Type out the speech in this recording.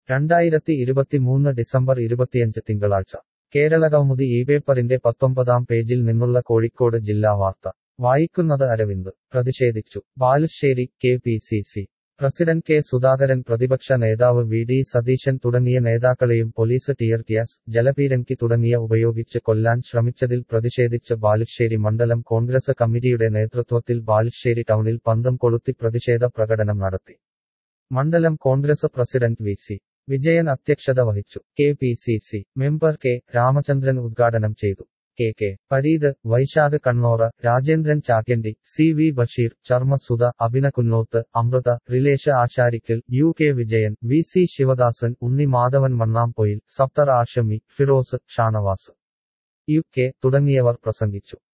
രണ്ടായിരത്തി ഇരുപത്തിമൂന്ന് ഡിസംബർ ഇരുപത്തിയഞ്ച് തിങ്കളാഴ്ച കേരള കൗമുദി ഈ പേപ്പറിന്റെ പത്തൊമ്പതാം പേജിൽ നിന്നുള്ള കോഴിക്കോട് ജില്ലാ വാർത്ത വായിക്കുന്നത് അരവിന്ദ് പ്രതിഷേധിച്ചു Balussery K P C C president K Sudhakaran പ്രതിപക്ഷ നേതാവ് വി ഡി സതീശൻ തുടങ്ങിയ നേതാക്കളെയും പോലീസ് ടിയർ ഗ്യാസ് ജലപീരങ്കി തുടങ്ങിയ ഉപയോഗിച്ച് കൊല്ലാൻ ശ്രമിച്ചതിൽ പ്രതിഷേധിച്ച് ബാലുശ്ശേരി മണ്ഡലം കോൺഗ്രസ് കമ്മിറ്റിയുടെ നേതൃത്വത്തിൽ ബാലുശ്ശേരി ടൗണിൽ പന്തം കൊളുത്തി പ്രതിഷേധ പ്രകടനം നടത്തി മണ്ഡലം Congress president V C Vijayan അധ്യക്ഷത വഹിച്ചു K P C C member K Ramachandran ഉദ്ഘാടനം ചെയ്തു K K Pareeth Vysakh Kannora Rajendran Chakyandi C V Basheer Charmasudha Abhina Kunnoth Amrutha Relesha Asarikkal U K Vijayan V C Sivadasan Unni Madhavan Mannampoyil Safthar Ashami Firoz Shanavas U K തുടങ്ങിയവർ പ്രസംഗിച്ചു